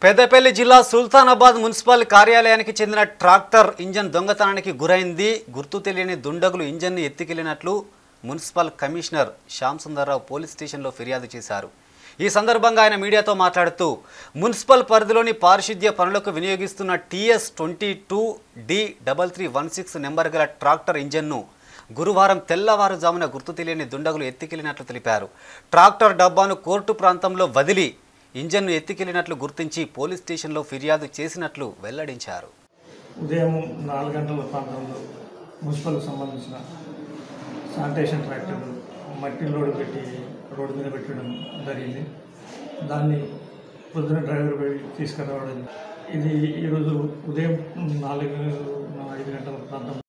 పెద్దపల్లి జిల్లా సుల్తానాబాద్ మున్సిపల్ కార్యాలయానికి చెందిన ట్రాక్టర్ ఇంజన్ దొంగతనానికి గురైంది గుర్తు తెలియని దుండగులు ఇంజన్ను ఎత్తికెళ్లినట్లు municipal commissioner Shyam Sundar Rao police స్టేషన్లో ఫిర్యాదు చేశారు ఈ సందర్భంగా ఆయన మీడియాతో మాట్లాడుతూ మున్సిపల్ పరిధిలోని పారిశుద్ధ్య పనులకు వినియోగిస్తున్న TS twenty two D double three one six number గల ట్రాక్టర్ ఇంజన్ను గురువారం తెల్లవారుజామున గుర్తు తెలియని దుండగులు ఎత్తికెళ్లినట్లు తెలిపారు ట్రాక్టర్ డబ్బాను కోర్టు ప్రాంతంలో వదిలి ఇంజన్ను ఎత్తికెళ్లినట్లు గుర్తించి పోలీస్ స్టేషన్లో ఫిర్యాదు చేసినట్లు వెల్లడించారు ఉదయం నాలుగు గంటల ప్రాంతంలో మున్సిపల్కి సంబంధించిన శానిటేషన్ ట్రాక్టర్ మట్టి లోడ్ పెట్టి రోడ్డు మీద పెట్టడం జరిగింది దాన్ని పొద్దున డ్రైవర్ పోయి తీసుకురావడం ఇది ఈరోజు ఉదయం నాలుగు ఐదు గంటల ప్రాంతం